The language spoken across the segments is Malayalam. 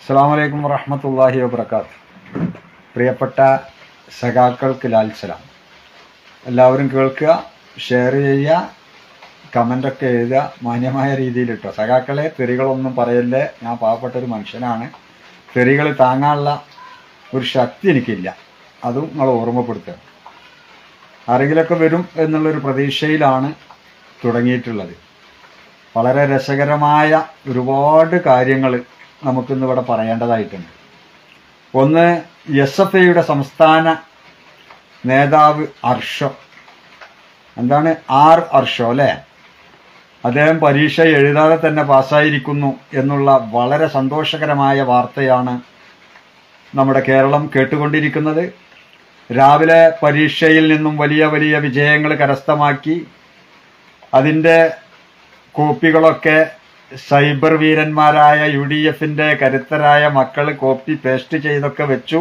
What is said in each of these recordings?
അസ്സാം വലൈക്കും വറഹമത്തല്ലാഹി വബർക്കാത്ത് പ്രിയപ്പെട്ട സഖാക്കൾക്ക് ലാൽ സലാം എല്ലാവരും കേൾക്കുക ഷെയർ ചെയ്യുക കമൻ്റൊക്കെ എഴുതുക മാന്യമായ രീതിയിൽ ഇട്ടോ സഖാക്കളെ തെറികളൊന്നും പറയല്ലേ ഞാൻ പാവപ്പെട്ട ഒരു മനുഷ്യനാണ് തെറികൾ താങ്ങാനുള്ള ഒരു ശക്തി എനിക്കില്ല അതും നിങ്ങൾ ഓർമ്മപ്പെടുത്തുക ആരെങ്കിലൊക്കെ വരും എന്നുള്ളൊരു പ്രതീക്ഷയിലാണ് തുടങ്ങിയിട്ടുള്ളത് വളരെ രസകരമായ ഒരുപാട് കാര്യങ്ങൾ നമുക്കിന്ന് ഇവിടെ പറയേണ്ടതായിട്ടുണ്ട് ഒന്ന് എസ് എഫ് ഐയുടെ സംസ്ഥാന നേതാവ് അർഷോ എന്താണ് ആർ അർഷോ അല്ലേ അദ്ദേഹം പരീക്ഷ എഴുതാതെ തന്നെ പാസ്സായിരിക്കുന്നു എന്നുള്ള വളരെ സന്തോഷകരമായ വാർത്തയാണ് നമ്മുടെ കേരളം കേട്ടുകൊണ്ടിരിക്കുന്നത് രാവിലെ പരീക്ഷയിൽ നിന്നും വലിയ വലിയ വിജയങ്ങൾ കരസ്ഥമാക്കി അതിൻ്റെ കോപ്പികളൊക്കെ സൈബർ വീരന്മാരായ യു ഡി എഫിന്റെ കരുത്തരായ മക്കൾ കോപ്പി പേസ്റ്റ് ചെയ്തൊക്കെ വെച്ചു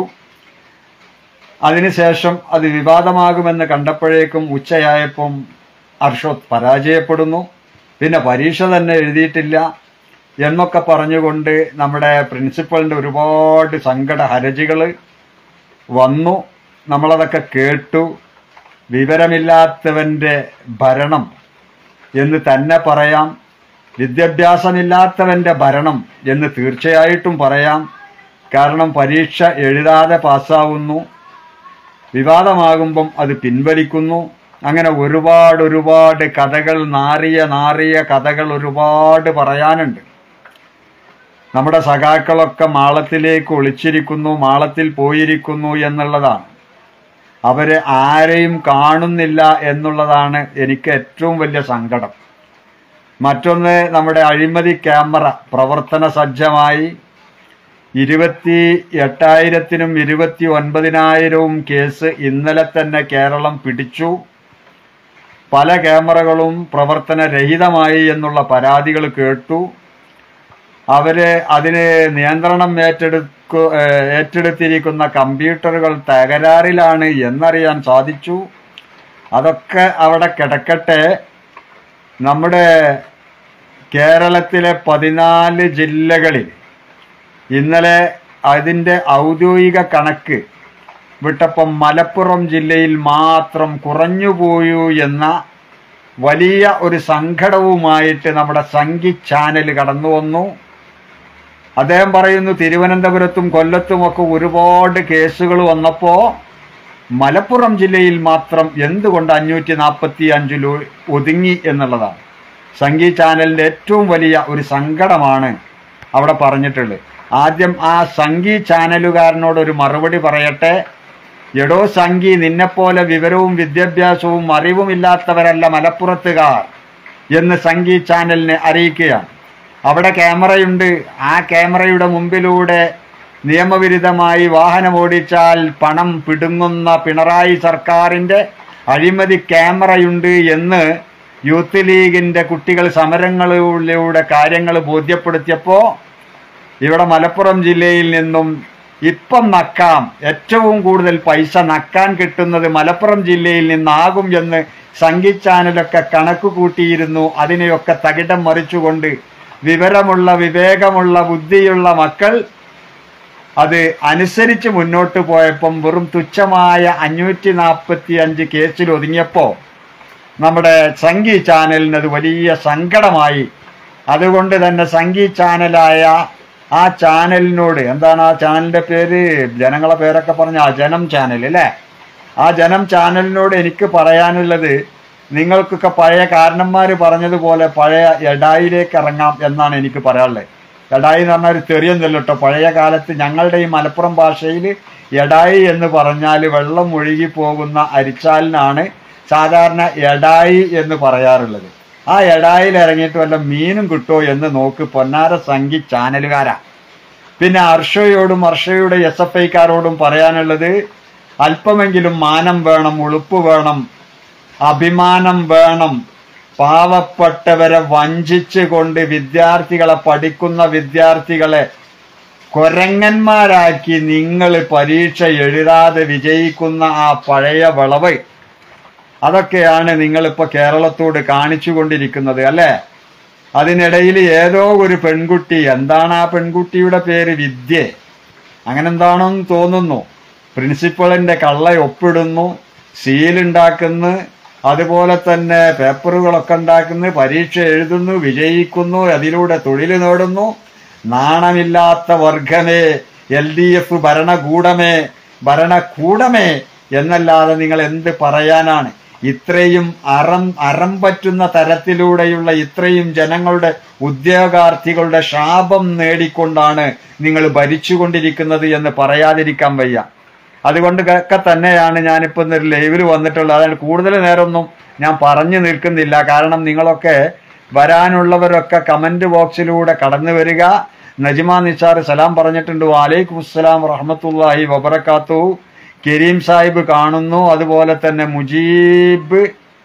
അതിനുശേഷം അത് വിവാദമാകുമെന്ന് കണ്ടപ്പോഴേക്കും ഉച്ചയായപ്പം അർഷോത് പരാജയപ്പെടുന്നു പിന്നെ പരീക്ഷ തന്നെ എഴുതിയിട്ടില്ല എന്നൊക്കെ പറഞ്ഞുകൊണ്ട് നമ്മുടെ പ്രിൻസിപ്പളിന്റെ ഒരുപാട് സങ്കട ഹരജികൾ വന്നു നമ്മളതൊക്കെ കേട്ടു വിവരമില്ലാത്തവന്റെ ഭരണം എന്ന് തന്നെ പറയാം വിദ്യാഭ്യാസമില്ലാത്തവന്റെ ഭരണം എന്ന് തീർച്ചയായിട്ടും പറയാം കാരണം പരീക്ഷ എഴുതാതെ പാസ്സാവുന്നു വിവാദമാകുമ്പം അത് പിൻവലിക്കുന്നു അങ്ങനെ ഒരുപാട് ഒരുപാട് കഥകൾ നാറിയ നാറിയ കഥകൾ ഒരുപാട് പറയാനുണ്ട് നമ്മുടെ സഖാക്കളൊക്കെ മാളത്തിലേക്ക് ഒളിച്ചിരിക്കുന്നു മാളത്തിൽ പോയിരിക്കുന്നു എന്നുള്ളതാണ് അവര് ആരെയും കാണുന്നില്ല എന്നുള്ളതാണ് എനിക്ക് ഏറ്റവും വലിയ സങ്കടം മറ്റൊന്ന് നമ്മുടെ അഴിമതി ക്യാമറ പ്രവർത്തന സജ്ജമായി ഇരുപത്തി എട്ടായിരത്തിനും ഇരുപത്തി ഒൻപതിനായിരവും കേസ് ഇന്നലെ തന്നെ കേരളം പിടിച്ചു പല ക്യാമറകളും പ്രവർത്തനരഹിതമായി എന്നുള്ള പരാതികൾ കേട്ടു അവര് അതിന് നിയന്ത്രണം ഏറ്റെടുക്കു ഏഹ് ഏറ്റെടുത്തിരിക്കുന്ന കമ്പ്യൂട്ടറുകൾ തകരാറിലാണ് എന്നറിയാൻ സാധിച്ചു അതൊക്കെ അവിടെ കിടക്കട്ടെ നമ്മുടെ കേരളത്തിലെ പതിനാല് ജില്ലകളിൽ ഇന്നലെ അതിൻ്റെ ഔദ്യോഗിക കണക്ക് വിട്ടപ്പം മലപ്പുറം ജില്ലയിൽ മാത്രം കുറഞ്ഞുപോയു എന്ന വലിയ ഒരു സങ്കടവുമായിട്ട് നമ്മുടെ സംഗി ചാനൽ കടന്നു വന്നു അദ്ദേഹം പറയുന്നു തിരുവനന്തപുരത്തും കൊല്ലത്തുമൊക്കെ ഒരുപാട് കേസുകൾ വന്നപ്പോൾ മലപ്പുറം ജില്ലയിൽ മാത്രം എന്തുകൊണ്ട് അഞ്ഞൂറ്റി നാൽപ്പത്തി അഞ്ചിൽ ഒതുങ്ങി എന്നുള്ളതാണ് സംഗീ ചാനലിൻ്റെ ഏറ്റവും വലിയ ഒരു സങ്കടമാണ് അവിടെ പറഞ്ഞിട്ടുള്ളത് ആദ്യം ആ സംഗീ ചാനലുകാരനോട് ഒരു മറുപടി പറയട്ടെ എടോ സംഗി നിന്നെപ്പോലെ വിവരവും വിദ്യാഭ്യാസവും അറിവുമില്ലാത്തവരല്ല മലപ്പുറത്തുകാർ എന്ന് സംഗീ ചാനലിനെ അറിയിക്കുകയാണ് അവിടെ ക്യാമറയുണ്ട് ആ ക്യാമറയുടെ മുമ്പിലൂടെ നിയമവിരുദ്ധമായി വാഹനം ഓടിച്ചാൽ പണം പിടുങ്ങുന്ന പിണറായി സർക്കാരിൻ്റെ അഴിമതി ക്യാമറയുണ്ട് എന്ന് യൂത്ത് ലീഗിൻ്റെ കുട്ടികൾ സമരങ്ങളിലൂടെ കാര്യങ്ങൾ ബോധ്യപ്പെടുത്തിയപ്പോൾ ഇവിടെ മലപ്പുറം ജില്ലയിൽ നിന്നും ഇപ്പം നക്കാം ഏറ്റവും കൂടുതൽ പൈസ നക്കാൻ കിട്ടുന്നത് മലപ്പുറം ജില്ലയിൽ നിന്നാകും എന്ന് സംഗീ ചാനലൊക്കെ കണക്ക് കൂട്ടിയിരുന്നു അതിനെയൊക്കെ തകിടം മറിച്ചുകൊണ്ട് വിവരമുള്ള വിവേകമുള്ള ബുദ്ധിയുള്ള മക്കൾ അത് അനുസരിച്ച് മുന്നോട്ട് പോയപ്പം വെറും തുച്ഛമായ അഞ്ഞൂറ്റി നാൽപ്പത്തി അഞ്ച് കേസിൽ ഒതുങ്ങിയപ്പോൾ നമ്മുടെ സംഗീ ചാനലിന് അത് വലിയ സങ്കടമായി അതുകൊണ്ട് തന്നെ സംഗീ ചാനലായ ആ ചാനലിനോട് എന്താണ് ആ ചാനലിന്റെ പേര് ജനങ്ങളെ പേരൊക്കെ പറഞ്ഞ ആ ജനം ചാനൽ അല്ലേ ആ ജനം ചാനലിനോട് എനിക്ക് പറയാനുള്ളത് നിങ്ങൾക്കൊക്കെ പഴയ കാരണന്മാർ പറഞ്ഞതുപോലെ പഴയ എടായിലേക്ക് ഇറങ്ങാം എന്നാണ് എനിക്ക് പറയാനുള്ളത് എടായി എന്ന് പറഞ്ഞാൽ ഒരു തെറിയൊന്നുമല്ല കേട്ടോ പഴയ കാലത്ത് ഞങ്ങളുടെ ഈ മലപ്പുറം ഭാഷയിൽ എടായി എന്ന് പറഞ്ഞാൽ വെള്ളം ഒഴുകി പോകുന്ന അരിച്ചാലിനാണ് സാധാരണ എടായി എന്ന് പറയാറുള്ളത് ആ എടായിൽ ഇറങ്ങിയിട്ട് വല്ല മീനും കിട്ടുമോ എന്ന് നോക്ക് പൊന്നാര സംഗി ചാനലുകാരാ പിന്നെ അർഷയോടും അർഷയുടെ എസ് എഫ് ഐക്കാരോടും പറയാനുള്ളത് അല്പമെങ്കിലും മാനം വേണം ഉളുപ്പ് വേണം അഭിമാനം വേണം പാവപ്പെട്ടവരെ വഞ്ചിച്ച് കൊണ്ട് വിദ്യാർത്ഥികളെ പഠിക്കുന്ന വിദ്യാർത്ഥികളെ കൊരങ്ങന്മാരാക്കി നിങ്ങൾ പരീക്ഷ എഴുതാതെ വിജയിക്കുന്ന ആ പഴയ വിളവ് അതൊക്കെയാണ് നിങ്ങളിപ്പോൾ കേരളത്തോട് കാണിച്ചു കൊണ്ടിരിക്കുന്നത് അല്ലേ അതിനിടയിൽ ഏതോ ഒരു പെൺകുട്ടി എന്താണ് ആ പെൺകുട്ടിയുടെ പേര് വിദ്യ അങ്ങനെ എന്താണെന്ന് തോന്നുന്നു പ്രിൻസിപ്പളിന്റെ കള്ള ഒപ്പിടുന്നു സീലുണ്ടാക്കുന്നു അതുപോലെ തന്നെ പേപ്പറുകളൊക്കെ ഉണ്ടാക്കുന്നു പരീക്ഷ എഴുതുന്നു വിജയിക്കുന്നു അതിലൂടെ തൊഴിൽ നേടുന്നു നാണമില്ലാത്ത വർഗമേ എൽ ഡി എഫ് ഭരണകൂടമേ ഭരണകൂടമേ എന്നല്ലാതെ നിങ്ങൾ എന്ത് പറയാനാണ് ഇത്രയും അറം അറം പറ്റുന്ന തരത്തിലൂടെയുള്ള ഇത്രയും ജനങ്ങളുടെ ഉദ്യോഗാർത്ഥികളുടെ ശാപം നേടിക്കൊണ്ടാണ് നിങ്ങൾ ഭരിച്ചുകൊണ്ടിരിക്കുന്നത് എന്ന് പറയാതിരിക്കാൻ വയ്യ അതുകൊണ്ട് ഒക്കെ തന്നെയാണ് ഞാനിപ്പോൾ ഇന്നൊരു ലൈവിൽ വന്നിട്ടുള്ളത് അതാണ് കൂടുതൽ നേരമൊന്നും ഞാൻ പറഞ്ഞു നിൽക്കുന്നില്ല കാരണം നിങ്ങളൊക്കെ വരാനുള്ളവരൊക്കെ കമന്റ് ബോക്സിലൂടെ കടന്നു വരിക നജ്മ നിസാർ സലാം പറഞ്ഞിട്ടുണ്ട് വാലൈക്കും അസ്സലാം റഹ്മത്തുള്ളാഹി വബറക്കാത്തു കരീം സാഹിബ് കാണുന്നു അതുപോലെ തന്നെ Mujeeb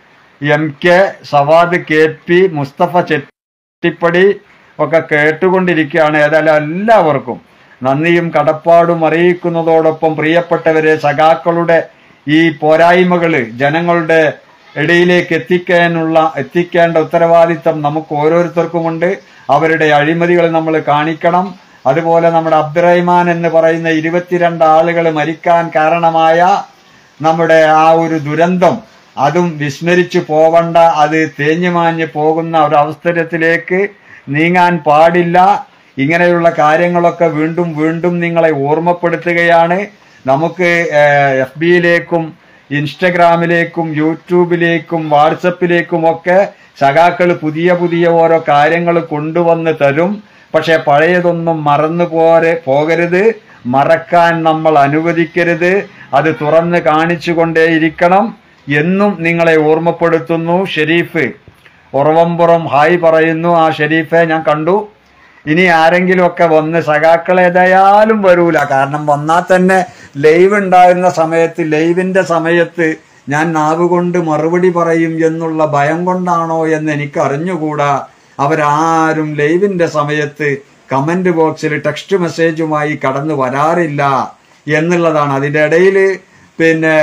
M K Sawad K P Mustafa Chettipadi ഒക്കെ കേട്ടുകൊണ്ടിരിക്കുകയാണ് ഏതായാലും എല്ലാവർക്കും നന്ദിയും കടപ്പാടും അറിയിക്കുന്നതോടൊപ്പം പ്രിയപ്പെട്ടവരെ സഖാക്കളുടെ ഈ പോരായ്മകള് ജനങ്ങളുടെ ഇടയിലേക്ക് എത്തിക്കാനുള്ള എത്തിക്കേണ്ട ഉത്തരവാദിത്തം നമുക്ക് ഓരോരുത്തർക്കുമുണ്ട് അവരുടെ അഴിമതികൾ നമ്മൾ കാണിക്കണം അതുപോലെ നമ്മുടെ അബ്ദുറഹ്മാൻ എന്ന് പറയുന്ന ഇരുപത്തിരണ്ട് ആളുകൾ മരിക്കാൻ കാരണമായ നമ്മുടെ ആ ഒരു ദുരന്തം അതും വിസ്മരിച്ചു പോവണ്ട അത് തേഞ്ഞുമാഞ്ഞ് പോകുന്ന ഒരു അവസരത്തിലേക്ക് നീങ്ങാൻ പാടില്ല ഇങ്ങനെയുള്ള കാര്യങ്ങളൊക്കെ വീണ്ടും വീണ്ടും നിങ്ങളെ ഓർമ്മപ്പെടുത്തുകയാണ് നമുക്ക് എഫ് ബിയിലേക്കും ഇൻസ്റ്റഗ്രാമിലേക്കും യൂട്യൂബിലേക്കും വാട്സപ്പിലേക്കും ഒക്കെ സഖാക്കൾ പുതിയ പുതിയ ഓരോ കാര്യങ്ങൾ കൊണ്ടുവന്ന് തരും പക്ഷെ പഴയതൊന്നും മറന്നു പോരെ പോകരുത് മറക്കാൻ നമ്മൾ അനുവദിക്കരുത് അത് തുറന്ന് കാണിച്ചു കൊണ്ടേയിരിക്കണം എന്നും നിങ്ങളെ ഓർമ്മപ്പെടുത്തുന്നു ഷെരീഫ് ഉറവമ്പുറം ഹായ് പറയുന്നു ആ ഷെരീഫെ ഞാൻ കണ്ടു ഇനി ആരെങ്കിലുമൊക്കെ വന്ന് സഖാക്കൾ ഏതായാലും വരൂല കാരണം വന്നാൽ തന്നെ ലൈവ് ഉണ്ടായിരുന്ന സമയത്ത് ലൈവിന്റെ സമയത്ത് ഞാൻ നാവ് കൊണ്ട് മറുപടി പറയും എന്നുള്ള ഭയം കൊണ്ടാണോ എന്ന് എനിക്ക് അറിഞ്ഞുകൂടാ അവരാരും ലൈവിന്റെ സമയത്ത് കമന്റ് ബോക്സിൽ ടെക്സ്റ്റ് മെസ്സേജുമായി കടന്നു വരാറില്ല എന്നുള്ളതാണ് അതിൻ്റെ ഇടയിൽ പിന്നെ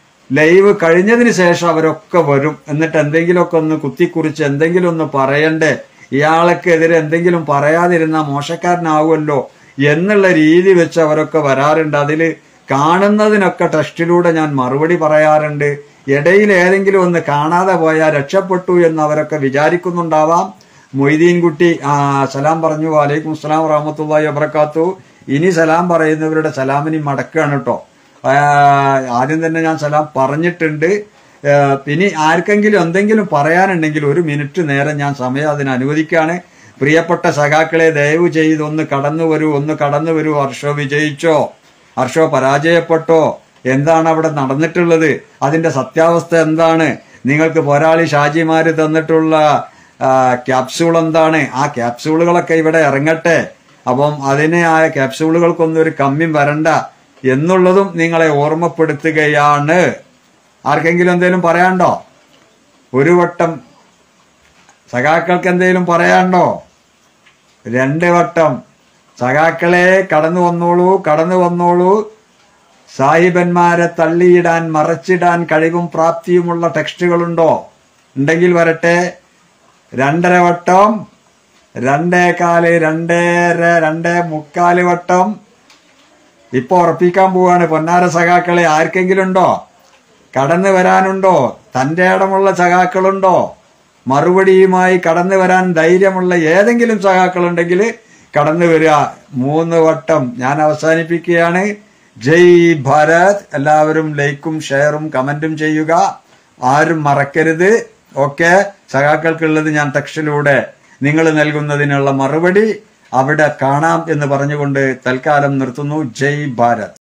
ലൈവ് കഴിഞ്ഞതിന് ശേഷം അവരൊക്കെ വരും എന്നിട്ട് എന്തെങ്കിലുമൊക്കെ ഒന്ന് കുത്തിക്കുറിച്ച് എന്തെങ്കിലും ഒന്ന് പറയണ്ടേ ഇയാൾക്കെതിരെ എന്തെങ്കിലും പറയാതിരുന്ന മോശക്കാരനാവുമല്ലോ എന്നുള്ള രീതി വെച്ച് അവരൊക്കെ വരാറുണ്ട് അതിൽ കാണുന്നതിനൊക്കെ ടെസ്റ്റിലൂടെ ഞാൻ മറുപടി പറയാറുണ്ട് ഇടയിൽ ഏതെങ്കിലും ഒന്ന് കാണാതെ പോയാൽ രക്ഷപ്പെട്ടു എന്ന് അവരൊക്കെ വിചാരിക്കുന്നുണ്ടാവാം മൊയ്തീൻ കുട്ടി ആ സലാം പറഞ്ഞു വലൈക്കും അസ്സലാം റഹമത്തുള്ളി വബർക്കാത്തു ഇനി സലാം പറയുന്നവരുടെ സലാമിനി മടക്കുകയാണ് കേട്ടോ ആ, ആദ്യം തന്നെ ഞാൻ സലാം പറഞ്ഞിട്ടുണ്ട് ആ, ഇനി ആർക്കെങ്കിലും എന്തെങ്കിലും പറയാനുണ്ടെങ്കിൽ ഒരു മിനിറ്റ് നേരം ഞാൻ സമയം അതിന് അനുവദിക്കുകയാണ് പ്രിയപ്പെട്ട സഖാക്കളെ ദയവ് ചെയ്ത് ഒന്ന് കടന്നു വരൂ ഒന്ന് കടന്നു വരൂ ഹർഷോ വിജയിച്ചോ ഹർഷോ പരാജയപ്പെട്ടോ എന്താണ് അവിടെ നടന്നിട്ടുള്ളത് അതിന്റെ സത്യാവസ്ഥ എന്താണ് നിങ്ങൾക്ക് പോരാളി ഷാജിമാര് തന്നിട്ടുള്ള ആ, ക്യാപ്സ്യൂൾ എന്താണ് ആ ക്യാപ്സ്യൂളുകളൊക്കെ ഇവിടെ ഇറങ്ങട്ടെ അപ്പം അതിന് ആ ക്യാപ്സ്യൂളുകൾക്കൊന്നും ഒരു കമ്മിയും വരണ്ട എന്നുള്ളതും നിങ്ങളെ ഓർമ്മപ്പെടുത്തുകയാണ് ആർക്കെങ്കിലും എന്തെങ്കിലും പറയാണ്ടോ ഒരു വട്ടം സഖാക്കൾക്ക് എന്തെങ്കിലും പറയാണ്ടോ രണ്ട് വട്ടം സഖാക്കളെ കടന്നു വന്നോളൂ കടന്നു വന്നോളൂ സാഹിബന്മാരെ തള്ളിയിടാൻ മറച്ചിടാൻ കഴിവും പ്രാപ്തിയുമുള്ള ടെക്സ്റ്റുകളുണ്ടോ ഉണ്ടെങ്കിൽ വരട്ടെ രണ്ടര വട്ടം രണ്ടേ കാല് രണ്ടര രണ്ടേ മുക്കാല് വട്ടം ഇപ്പൊ ഉറപ്പിക്കാൻ പോവാണ് പൊന്നാര സഖാക്കളെ ആർക്കെങ്കിലും ഉണ്ടോ കടന്നു വരാനുണ്ടോ തന്റെ ഇടമുള്ള സഖാക്കളുണ്ടോ മറുപടിയുമായി കടന്നു വരാൻ ധൈര്യമുള്ള ഏതെങ്കിലും സഖാക്കളുണ്ടെങ്കിൽ കടന്നു വരിക മൂന്ന് വട്ടം ഞാൻ അവസാനിപ്പിക്കുകയാണ് ജയ് ഭാരത് എല്ലാവരും ലൈക്കും ഷെയറും കമന്റും ചെയ്യുക ആരും മറക്കരുത് ഓക്കെ സഖാക്കൾക്കുള്ളത് ഞാൻ ടെക്സ്റ്റിലൂടെ നിങ്ങൾ നൽകുന്നതിനുള്ള മറുപടി അവിടെ കാണാം എന്ന് പറഞ്ഞുകൊണ്ട് തൽക്കാലം നിർത്തുന്നു ജയ് ഭാരത്